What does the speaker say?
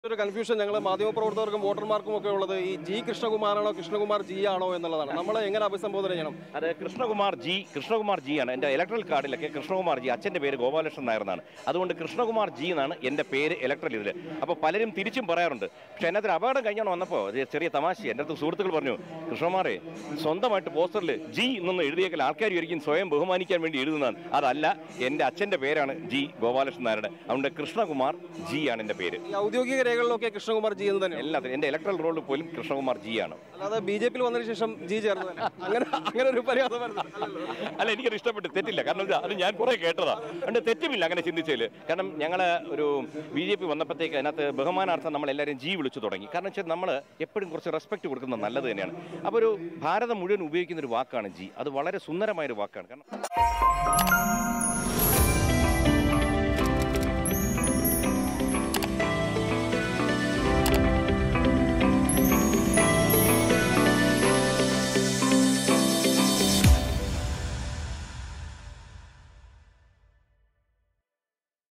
ഒരു കൺഫ്യൂഷൻ ഞങ്ങൾ മാധ്യമപ്രവർത്തകർക്കും വോട്ടർമാർക്കും ഒക്കെ ഉള്ളത് ഈ ജി കൃഷ്ണകുമാറാണോ കൃഷ്ണകുമാർ ജി ആണോ എന്നുള്ളതാണ് നമ്മളെ എങ്ങനെ അഭിസംബോധന ചെയ്യണം അത് കൃഷ്ണകുമാർ ജി കൃഷ്ണകുമാർ ജി ആണ് എൻ്റെ ഇലക്ട്രൽ കാർഡിലൊക്കെ കൃഷ്ണകുമാർ ജി അച്ഛൻ്റെ പേര് ഗോപാലകൃഷ്ണൻ നായർ എന്നാണ് അതുകൊണ്ട് കൃഷ്ണകുമാർ ജി എന്നാണ് എൻ്റെ പേര് ഇലക്ട്രൽ ഇതിൽ അപ്പോൾ പലരും തിരിച്ചും പറയാറുണ്ട് പക്ഷേ അതിനകത്ത് ഒരു അപകടം കഴിഞ്ഞാണ് വന്നപ്പോൾ ഇത് ചെറിയ തമാശ എൻ്റെ അടുത്ത് സുഹൃത്തുക്കൾ പറഞ്ഞു കൃഷ്ണകുമാറെ സ്വന്തമായിട്ട് പോസ്റ്ററിൽ ജി എന്നൊന്ന് എഴുതിയേക്കൽ ആൾക്കാർ ഒരിക്കലും സ്വയം ബഹുമാനിക്കാൻ വേണ്ടി എഴുതുന്നതാണ് അതല്ല എൻ്റെ അച്ഛൻ്റെ പേരാണ് ജി ഗോപാലകൃഷ്ണൻ നായരുടെ അതുകൊണ്ട് കൃഷ്ണകുമാർ ജി ആണ് എൻ്റെ പേര് ഈ ഔദ്യോഗിക രേഖകളിലൊക്കെ കൃഷ്ണകുമാർ ജി എന്ന് തന്നെയാണ് എല്ലാത്തിനും എൻ്റെ ഇലക്ട്രൽ റോളിൽ പോലും കൃഷ്ണകുമാർ ജി ആണ് അല്ലാതെ ബി ജെ പിയിൽ വന്നതിന് ശേഷം ജി ചേർന്നതല്ല അങ്ങനെ അങ്ങനെ ഒരു പരിഹാസം വരുന്നത് അല്ല എനിക്കത് ഇഷ്ടപ്പെട്ട് തെറ്റില്ല കാരണം ഇത് അത് ഞാൻ കുറെ കേട്ടതാ അതുകൊണ്ട് തെറ്റുമില്ല അങ്ങനെ ചിന്തിച്ചതിൽ കാരണം ഞങ്ങൾ ഒരു ബി ജെ പി വന്നപ്പോഴത്തേക്ക് അതിനകത്ത് ബഹുമാനാർത്ഥം നമ്മൾ എല്ലാവരും ജി വിളിച്ചു തുടങ്ങി കാരണം വെച്ചാൽ നമ്മൾ എപ്പോഴും കുറച്ച് റെസ്പെക്ട് കൊടുക്കുന്നത് നല്ലത് തന്നെയാണ് അപ്പോൾ ഒരു ഭാരതം മുഴുവൻ ഉപയോഗിക്കുന്ന ഒരു വാക്കാണ് ജി അത് വളരെ സുന്ദരമായ ഒരു വാക്കാണ് കാരണം